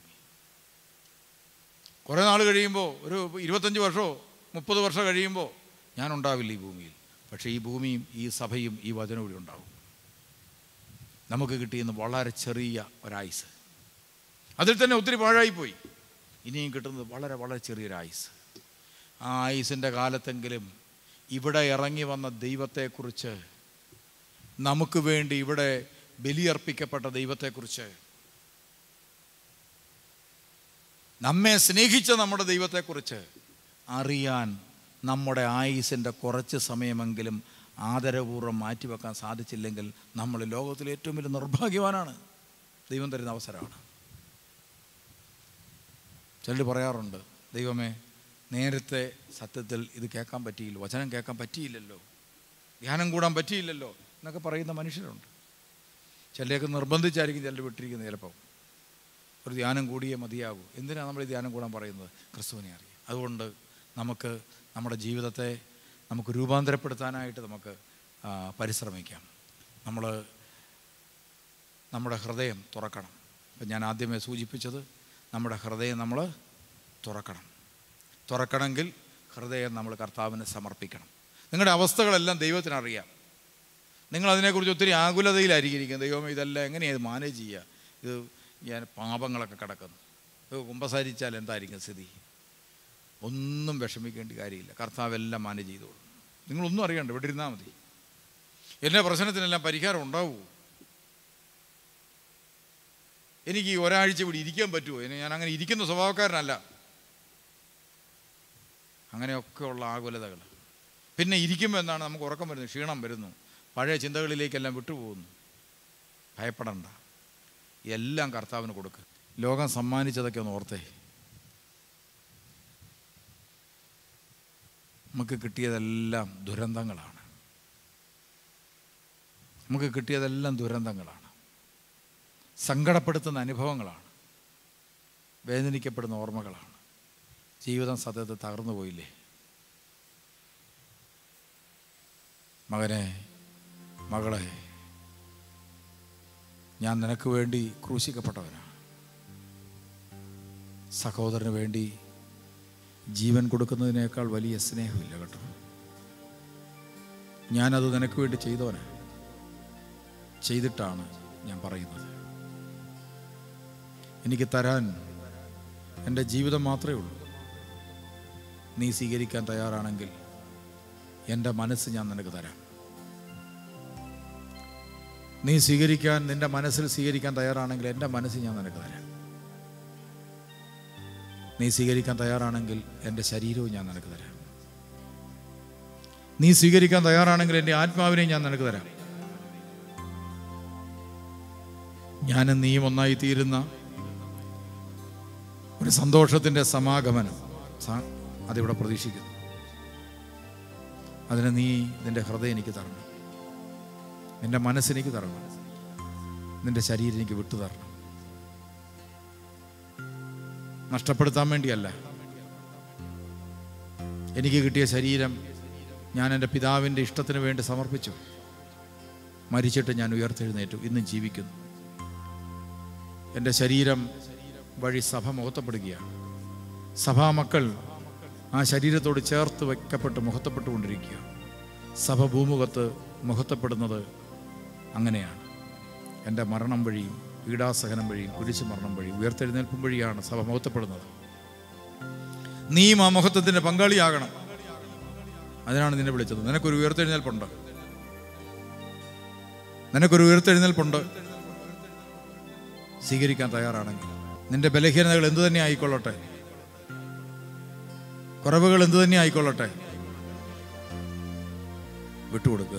കുറേ നാൾ കഴിയുമ്പോൾ ഒരു ഇരുപത്തഞ്ച് വർഷമോ മുപ്പത് വർഷം കഴിയുമ്പോൾ ഞാൻ ഉണ്ടാവില്ല ഈ ഭൂമിയിൽ പക്ഷേ ഈ ഭൂമിയും ഈ സഭയും ഈ വചനവും ഇവിടെ ഉണ്ടാവും നമുക്ക് കിട്ടിയെന്ന് വളരെ ചെറിയ ഒരായുസ് അതിൽ തന്നെ ഒത്തിരി പാഴായിപ്പോയി ഇനിയും കിട്ടുന്നത് വളരെ വളരെ ചെറിയൊരായുസ് ആ ആയുസിൻ്റെ കാലത്തെങ്കിലും ഇവിടെ ഇറങ്ങി വന്ന ദൈവത്തെക്കുറിച്ച് നമുക്ക് വേണ്ടി ഇവിടെ ബലിയർപ്പിക്കപ്പെട്ട ദൈവത്തെക്കുറിച്ച് നമ്മെ സ്നേഹിച്ച നമ്മുടെ ദൈവത്തെക്കുറിച്ച് അറിയാൻ നമ്മുടെ ആയുസിൻ്റെ കുറച്ച് സമയമെങ്കിലും ആദരപൂർവ്വം മാറ്റിവെക്കാൻ സാധിച്ചില്ലെങ്കിൽ നമ്മൾ ലോകത്തിലെ ഏറ്റവും വലിയ നിർഭാഗ്യവാനാണ് ദൈവം തരുന്ന അവസരമാണ് ചിലർ പറയാറുണ്ട് ദൈവമേ നേരത്തെ സത്യത്തിൽ ഇത് കേൾക്കാൻ പറ്റിയില്ല വചനം കേൾക്കാൻ പറ്റിയില്ലല്ലോ ധ്യാനം കൂടാൻ പറ്റിയില്ലല്ലോ എന്നൊക്കെ പറയുന്ന മനുഷ്യരുണ്ട് ചിലരെയൊക്കെ നിർബന്ധിച്ചായിരിക്കും ചിലർ വിട്ടിരിക്കുന്നത് ചിലപ്പോൾ ഒരു ധ്യാനം കൂടിയേ മതിയാകൂ എന്തിനാണ് നമ്മൾ ഈ ധ്യാനം കൂടാൻ പറയുന്നത് ക്രിസ്തുവിനെ അറിയാം അതുകൊണ്ട് നമുക്ക് നമ്മുടെ ജീവിതത്തെ നമുക്ക് രൂപാന്തരപ്പെടുത്താനായിട്ട് നമുക്ക് ആ, പരിശ്രമിക്കാം നമ്മൾ നമ്മുടെ ഹൃദയം തുറക്കണം ഇപ്പം ഞാൻ ആദ്യമേ സൂചിപ്പിച്ചത് നമ്മുടെ ഹൃദയം നമ്മൾ തുറക്കണം തുറക്കണമെങ്കിൽ ഹൃദയം നമ്മൾ കർത്താവിന് സമർപ്പിക്കണം നിങ്ങളുടെ അവസ്ഥകളെല്ലാം ദൈവത്തിനറിയാം നിങ്ങൾ അതിനെക്കുറിച്ച് ഒത്തിരി ആകുലതയിലായിരിക്കും ഇരിക്കുന്നത് ദൈവമേ ഇതെല്ലാം എങ്ങനെയാണ് ഇത് മാനേജ് ചെയ്യുക ഇത് ഞാൻ പാപങ്ങളൊക്കെ കിടക്കുന്നു ഇത് കുമ്പസാരിച്ചാൽ എന്തായിരിക്കും സ്ഥിതി ഒന്നും വിഷമിക്കേണ്ട കാര്യമില്ല കർത്താവ് എല്ലാം മാനേജ് ചെയ്തോളും നിങ്ങളൊന്നും അറിയണ്ട ഇവിടെ ഇരുന്നാൽ മതി എൻ്റെ പ്രശ്നത്തിനെല്ലാം പരിഹാരം ഉണ്ടാവുമോ എനിക്ക് ഈ ഒരാഴ്ച ഇവിടെ ഇരിക്കാൻ പറ്റുമോ ഇനി ഞാൻ അങ്ങനെ ഇരിക്കുന്ന സ്വഭാവക്കാരനല്ല അങ്ങനെയൊക്കെയുള്ള ആകുലതകൾ പിന്നെ ഇരിക്കുമ്പോൾ എന്താണ് നമുക്ക് ഉറക്കം വരുന്നു ക്ഷീണം വരുന്നു പഴയ ചിന്തകളിലേക്കെല്ലാം വിട്ടുപോകുന്നു ഭയപ്പെടണ്ട എല്ലാം കർത്താവിന് കൊടുക്കുക ലോകം സമ്മാനിച്ചതൊക്കെ ഒന്ന് ഓർത്തേ നമുക്ക് കിട്ടിയതെല്ലാം ദുരന്തങ്ങളാണ് നമുക്ക് കിട്ടിയതെല്ലാം ദുരന്തങ്ങളാണ് സങ്കടപ്പെടുത്തുന്ന അനുഭവങ്ങളാണ് വേദനിക്കപ്പെടുന്ന ഓർമ്മകളാണ് ജീവിതം സത്യത്തിൽ തകർന്നു പോയില്ലേ മകനെ മകളെ ഞാൻ നിനക്ക് വേണ്ടി ക്രൂശിക്കപ്പെട്ടവനാണ് സഹോദരന് വേണ്ടി ജീവൻ കൊടുക്കുന്നതിനേക്കാൾ വലിയ സ്നേഹമില്ല കേട്ടോ ഞാനത് നിനക്ക് വേണ്ടി ചെയ്തവനാണ് ചെയ്തിട്ടാണ് ഞാൻ പറയുന്നത് എനിക്ക് തരാൻ എൻ്റെ ജീവിതം മാത്രമേ ഉള്ളൂ നീ സ്വീകരിക്കാൻ തയ്യാറാണെങ്കിൽ എൻ്റെ മനസ്സ് ഞാൻ നിനക്ക് തരാം നീ സ്വീകരിക്കാൻ നിൻ്റെ മനസ്സിൽ സ്വീകരിക്കാൻ തയ്യാറാണെങ്കിൽ എൻ്റെ മനസ്സ് ഞാൻ നിനക്ക് തരാം നീ സ്വീകരിക്കാൻ തയ്യാറാണെങ്കിൽ എൻ്റെ ശരീരവും ഞാൻ നിനക്ക് തരാം നീ സ്വീകരിക്കാൻ തയ്യാറാണെങ്കിൽ എൻ്റെ ആത്മാവിനെയും ഞാൻ നിനക്ക് തരാം ഞാനും നീയും ഒന്നായി തീരുന്ന ഒരു സന്തോഷത്തിൻ്റെ സമാഗമനം സ- അതിവിടെ പ്രതീക്ഷിക്കുന്നു അതിന് നീ നിൻ്റെ ഹൃദയം എനിക്ക് തരണം നിൻ്റെ മനസ്സെനിക്ക് തരണം നിൻ്റെ ശരീരം എനിക്ക് വിട്ടു തരണം നഷ്ടപ്പെടുത്താൻ വേണ്ടിയല്ല എനിക്ക് കിട്ടിയ ശരീരം ഞാൻ എൻ്റെ പിതാവിൻ്റെ ഇഷ്ടത്തിന് വേണ്ടി സമർപ്പിച്ചു മരിച്ചിട്ട് ഞാൻ ഉയർത്തെഴുന്നേറ്റു ഇന്നും ജീവിക്കുന്നു എൻ്റെ ശരീരം വഴി സഭ മുഖത്തപ്പെടുകയാണ് സഭാമക്കൾ ആ ശരീരത്തോട് ചേർത്ത് വയ്ക്കപ്പെട്ട് മുഖത്തപ്പെട്ടുകൊണ്ടിരിക്കുക സഭ ഭൂമുഖത്ത് മുഖത്തപ്പെടുന്നത് അങ്ങനെയാണ് എൻ്റെ മരണം വഴിയും പീഡാസഹനം വഴിയും കുരിശു മരണം വഴിയും ഉയർത്തെഴുന്നേൽപ്പും വഴിയാണ് സഭ മുഖത്തപ്പെടുന്നത് നീയും ആ മുഖത്തത്തിൻ്റെ പങ്കാളിയാകണം അതിനാണ് നിന്നെ വിളിച്ചത് നിനക്കൊരു ഉയർത്തെഴുന്നേൽപ്പുണ്ട് നിനക്കൊരു ഉയർത്തെഴുന്നേൽപ്പുണ്ട് സ്വീകരിക്കാൻ തയ്യാറാണെങ്കിൽ നിന്റെ ബലഹീനതകൾ എന്തു തന്നെ ആയിക്കൊള്ളട്ടെ കുറവുകൾ എന്തു തന്നെ ആയിക്കൊള്ളട്ടെ വിട്ടുകൊടുക്കുക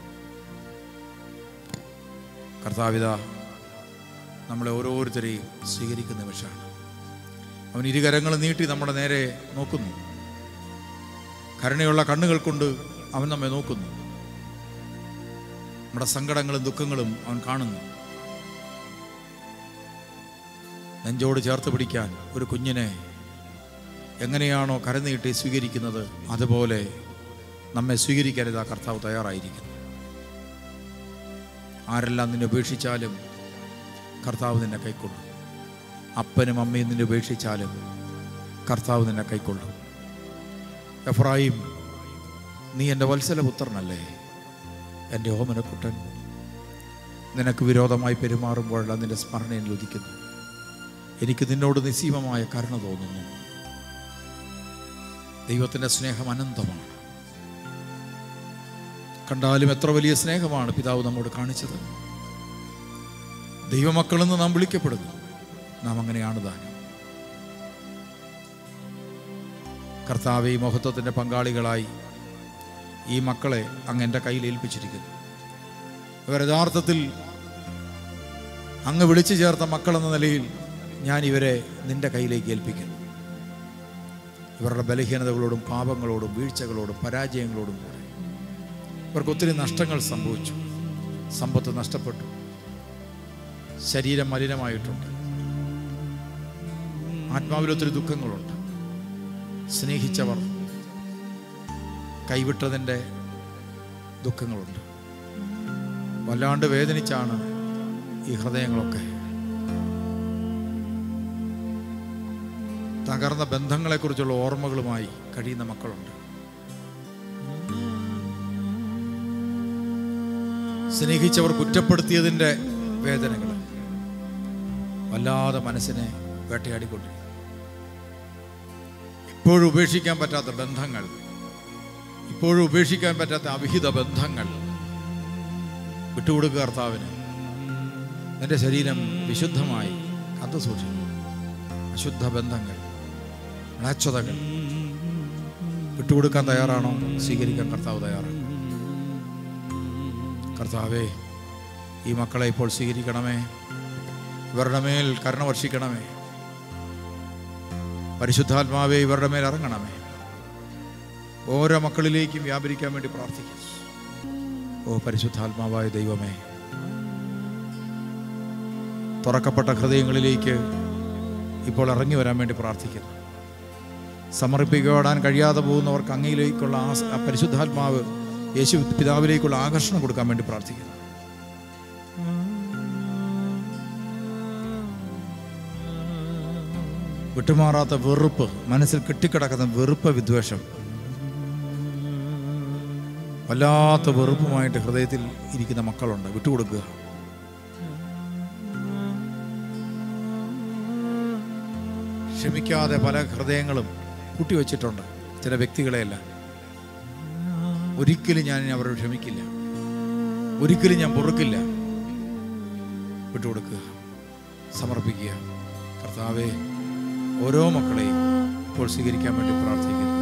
കർത്താവിത നമ്മളെ ഓരോരുത്തരെയും സ്വീകരിക്കുന്ന നിമിഷമാണ് അവൻ ഇരുകരങ്ങൾ നീട്ടി നമ്മുടെ നേരെ നോക്കുന്നു കരുണയുള്ള കണ്ണുകൾ കൊണ്ട് അവൻ നമ്മെ നോക്കുന്നു നമ്മുടെ സങ്കടങ്ങളും ദുഃഖങ്ങളും അവൻ കാണുന്നു നെഞ്ചോട് ചേർത്ത് പിടിക്കാൻ ഒരു കുഞ്ഞിനെ എങ്ങനെയാണോ കരനീട്ടി സ്വീകരിക്കുന്നത് അതുപോലെ നമ്മെ സ്വീകരിക്കരുത് ആ കർത്താവ് തയ്യാറായിരിക്കുന്നു ആരെല്ലാം നിന്നെ ഉപേക്ഷിച്ചാലും കർത്താവ് നിന്നെ കൈക്കൊള്ളും അപ്പനും അമ്മയും നിന്നെ ഉപേക്ഷിച്ചാലും കർത്താവ് നിന്നെ കൈക്കൊള്ളും എഫ്രായിം നീ എൻ്റെ വത്സലപുത്രനല്ലേ എൻ്റെ ഓമനക്കുട്ടൻ നിനക്ക് വിരോധമായി പെരുമാറുമ്പോഴെല്ലാം നിന്റെ സ്മരണയിൽ ഉദിക്കുന്നു എനിക്ക് നിന്നോട് നിസ്സീമമായ കരുണ തോന്നുന്നു ദൈവത്തിൻ്റെ സ്നേഹം അനന്തമാണ് കണ്ടാലും എത്ര വലിയ സ്നേഹമാണ് പിതാവ് നമ്മോട് കാണിച്ചത് ദൈവമക്കളെന്ന് നാം വിളിക്കപ്പെടുന്നു നാം അങ്ങനെയാണ് താനും കർത്താവ് ഈ മഹത്വത്തിൻ്റെ പങ്കാളികളായി ഈ മക്കളെ അങ്ങ് എൻ്റെ കയ്യിൽ ഏൽപ്പിച്ചിരിക്കുന്നു ഇവർ യഥാർത്ഥത്തിൽ അങ്ങ് വിളിച്ചു ചേർത്ത മക്കളെന്ന നിലയിൽ ഞാൻ ഇവരെ നിന്റെ കയ്യിലേക്ക് ഏൽപ്പിക്കുന്നു ഇവരുടെ ബലഹീനതകളോടും പാപങ്ങളോടും വീഴ്ചകളോടും പരാജയങ്ങളോടും കൂടെ ഇവർക്ക് ഒത്തിരി നഷ്ടങ്ങൾ സംഭവിച്ചു സമ്പത്ത് നഷ്ടപ്പെട്ടു ശരീരം മലിനമായിട്ടുണ്ട് ആത്മാവിൽ ഒത്തിരി ദുഃഖങ്ങളുണ്ട് സ്നേഹിച്ചവർ കൈവിട്ടതിൻ്റെ ദുഃഖങ്ങളുണ്ട് വല്ലാണ്ട് വേദനിച്ചാണ് ഈ ഹൃദയങ്ങളൊക്കെ തകർന്ന ബന്ധങ്ങളെക്കുറിച്ചുള്ള ഓർമ്മകളുമായി കഴിയുന്ന മക്കളുണ്ട് സ്നേഹിച്ചവർ കുറ്റപ്പെടുത്തിയതിൻ്റെ വേദനകൾ വല്ലാതെ മനസ്സിനെ വേട്ടയാടിക്കൊണ്ടിരിക്കും ഇപ്പോഴും ഉപേക്ഷിക്കാൻ പറ്റാത്ത ബന്ധങ്ങൾ ഇപ്പോഴും ഉപേക്ഷിക്കാൻ പറ്റാത്ത അവിഹിത ബന്ധങ്ങൾ വിട്ടുകൊടുക്കുക കർത്താവിന് എൻ്റെ ശരീരം വിശുദ്ധമായി കാത്തു സൂക്ഷിക്കും അശുദ്ധ ബന്ധങ്ങൾ മ്ലാച്ഛതകൾ വിട്ടുകൊടുക്കാൻ തയ്യാറാണോ സ്വീകരിക്കാൻ കർത്താവ് തയ്യാറാണ് കർത്താവേ ഈ മക്കളെ ഇപ്പോൾ സ്വീകരിക്കണമേ ഇവരുടെ മേൽ കരുണ വർഷിക്കണമേ പരിശുദ്ധാത്മാവേ ഇവരുടെ മേൽ ഇറങ്ങണമേ ഓരോ മക്കളിലേക്കും വ്യാപരിക്കാൻ വേണ്ടി പ്രാർത്ഥിക്കും ഓ പരിശുദ്ധാത്മാവായ ദൈവമേ തുറക്കപ്പെട്ട ഹൃദയങ്ങളിലേക്ക് ഇപ്പോൾ ഇറങ്ങി വരാൻ വേണ്ടി പ്രാർത്ഥിക്കുന്നു സമർപ്പിക്കപ്പെടാൻ കഴിയാതെ പോകുന്നവർക്ക് അങ്ങയിലേക്കുള്ള ആ സ- ആ പരിശുദ്ധാത്മാവ് യേശു പിതാവിലേക്കുള്ള ആകർഷണം കൊടുക്കാൻ വേണ്ടി പ്രാർത്ഥിക്കുന്നു വിട്ടുമാറാത്ത വെറുപ്പ് മനസ്സിൽ കെട്ടിക്കിടക്കുന്ന വെറുപ്പ് വിദ്വേഷം വല്ലാത്ത വെറുപ്പുമായിട്ട് ഹൃദയത്തിൽ ഇരിക്കുന്ന മക്കളുണ്ട് വിട്ടുകൊടുക്കുക ക്ഷമിക്കാതെ പല ഹൃദയങ്ങളും കൂട്ടിവെച്ചിട്ടുണ്ട് ചില വ്യക്തികളെയല്ല ഒരിക്കലും ഞാൻ ഇനി അവരോട് ക്ഷമിക്കില്ല ഒരിക്കലും ഞാൻ പൊറുക്കില്ല വിട്ടുകൊടുക്കുക സമർപ്പിക്കുക കർത്താവെ ഓരോ മക്കളെയും ഇപ്പോൾ സ്വീകരിക്കാൻ വേണ്ടി പ്രാർത്ഥിക്കുന്നു